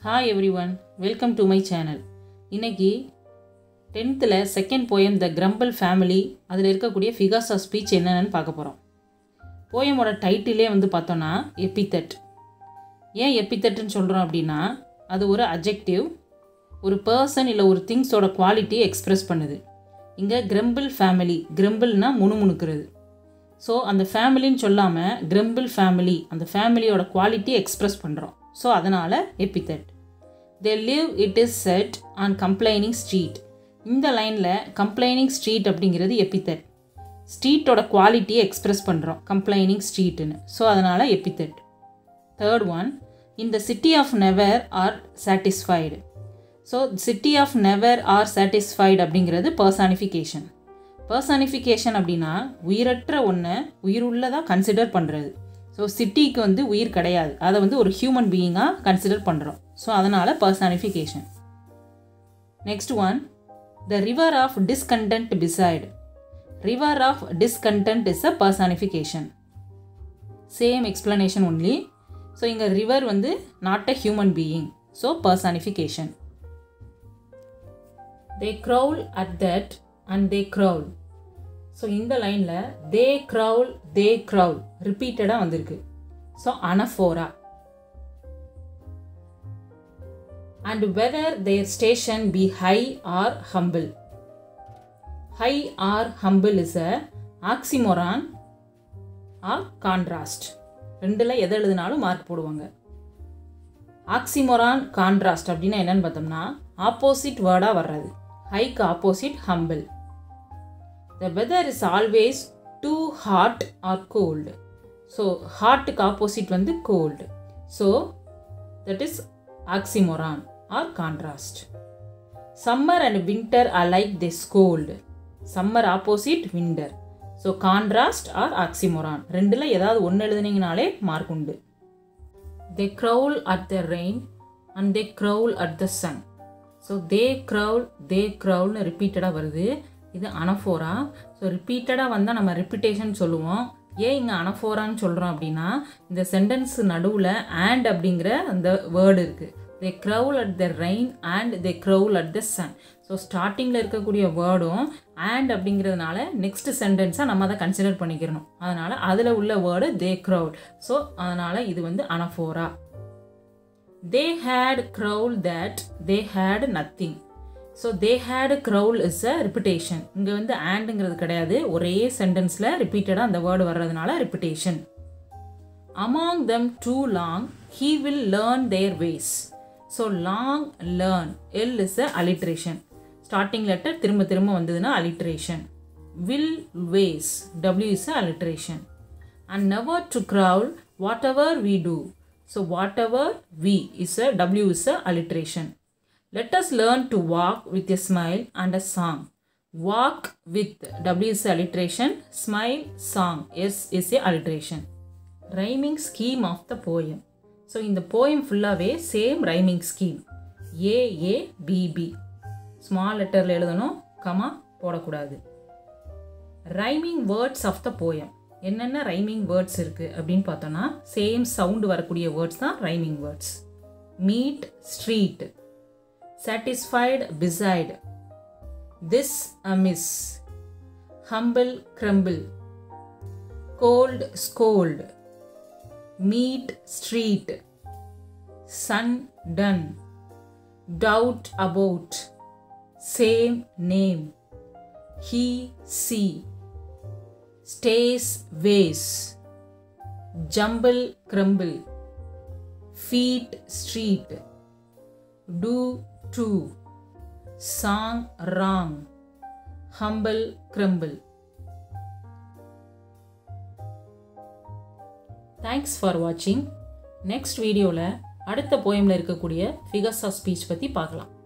hi everyone welcome to my channel இன்னைக்கு டென்த்தில் second poem the crumble family அதில் இருக்கக்கூடிய ஃபிகர்ஸ் ஆஃப் ஸ்பீச் என்னென்னு பார்க்க போகிறோம் போயமோட டைட்டிலே வந்து பார்த்தோன்னா எப்பித்தட் ஏன் எப்பித்தட்டுன்னு சொல்கிறோம் அப்படின்னா அது ஒரு அஜெக்டிவ் ஒரு பர்சன் இல்லை ஒரு திங்ஸோட குவாலிட்டியை எக்ஸ்பிரஸ் பண்ணுது இங்கே கிரம்பிள் ஃபேமிலி கிரம்பிள்னா முணுமுணுக்கிறது ஸோ அந்த ஃபேமிலின்னு சொல்லாமல் கிரம்பிள் ஃபேமிலி அந்த ஃபேமிலியோட குவாலிட்டியை எக்ஸ்பிரஸ் பண்ணுறோம் ஸோ அதனால் epithet they live it is set on complaining street இந்த லைனில் கம்ப்ளைனிங் ஸ்ட்ரீட் அப்படிங்கிறது எப்பித்தட் ஸ்ட்ரீட்டோட குவாலிட்டியை எக்ஸ்பிரஸ் பண்ணுறோம் கம்ப்ளைனிங் ஸ்ட்ரீட்டுன்னு ஸோ அதனால் எப்பித்தட் தேர்ட் ஒன் இந்த city of never are satisfied so city of never are satisfied அப்படிங்கிறது பர்சானிஃபிகேஷன் பர்சானிஃபிகேஷன் அப்படின்னா உயிரற்ற ஒன்றை உயிருள்ளதாக கன்சிடர் பண்ணுறது ஸோ சிட்டிக்கு வந்து உயிர் கிடையாது அதை வந்து ஒரு ஹியூமன் பீயிங்காக கன்சிடர் பண்ணுறோம் ஸோ அதனால் personification next one the river of discontent beside river of discontent is a personification same explanation only so இங்கே ரிவர் வந்து not a human being so personification they growl at that and they growl so இந்த லைனில் they growl they growl ரிப்பீட்டடாக வந்திருக்கு so anaphora and whether their station be high or humble high or humble is a oxymoron or contrast ரெண்டில் எதை எழுதினாலும் mark போடுவாங்க ஆக்சிமொரான் contrast அப்படின்னா என்னன்னு பார்த்தோம்னா ஆப்போசிட் வேர்டாக வர்றது ஹைக்கு opposite humble the weather is always too hot or cold so ஹாட்டுக்கு ஆப்போசிட் வந்து cold so that is oxymoron or contrast summer and winter or like this cold summer opposite winter so contrast or oxymoron ரெண்டில் ஏதாவது ஒன்று எழுதுனீங்கனாலே mark உண்டு they growl at the rain and they growl at the sun so they growl they க்ரௌல்னு ரிப்பீட்டடாக வருது இது anaphora so ரிப்பீட்டடாக வந்தால் நம்ம ரிப்பீட்டேஷன் சொல்லுவோம் ஏன் இங்கே அனஃபோரான்னு சொல்கிறோம் அப்படின்னா இந்த சென்டென்ஸ் நடுவில் ஆண்ட் அப்படிங்கிற அந்த வேர்டு இருக்குது they growl at the rain and they growl at the sun so ஸ்டார்டிங்கில் இருக்கக்கூடிய வேர்டும் ஆண்ட் அப்படிங்கிறதுனால நெக்ஸ்ட் சென்டென்ஸாக நம்ம அதை கன்சிடர் பண்ணிக்கிறணும் அதனால் அதில் உள்ள வேர்டு தே க்ரௌல் ஸோ அதனால் இது வந்து anaphora they hate growl that they hate nothing so they hate growl is a repetition இங்கே வந்து ஆண்டுங்கிறது கிடையாது ஒரே சென்டென்ஸில் ரிப்பீட்டடாக அந்த வேர்டு வர்றதுனால repetition among them too long he will learn their ways so long learn L is a alliteration starting letter திரும்ப திரும்ப வந்ததுன்னா alliteration will ways W is a alliteration and never to growl whatever we do so whatever we is a W is a alliteration let us learn to walk with a smile and a song walk with w is alliteration smile song s is a alliteration rhyming scheme of the poem so இந்த poem ஃபுல்லாகவே same rhyming scheme A A B B small லெட்டரில் எழுதணும் comma போடக்கூடாது rhyming words of the poem என்னென்ன rhyming words இருக்குது அப்படின்னு பார்த்தோன்னா same sound வரக்கூடிய வேர்ட்ஸ் தான் rhyming words meet street satisfied beside this amiss humble crumble cold scold meet street sun done doubt about same name he see stays ways jumble crumble feet street do to song wrong humble crumble thanks for வாட்சிங் next வீடியோவில் அடுத்த போயமில் இருக்கக்கூடிய figures of speech பற்றி பார்க்கலாம்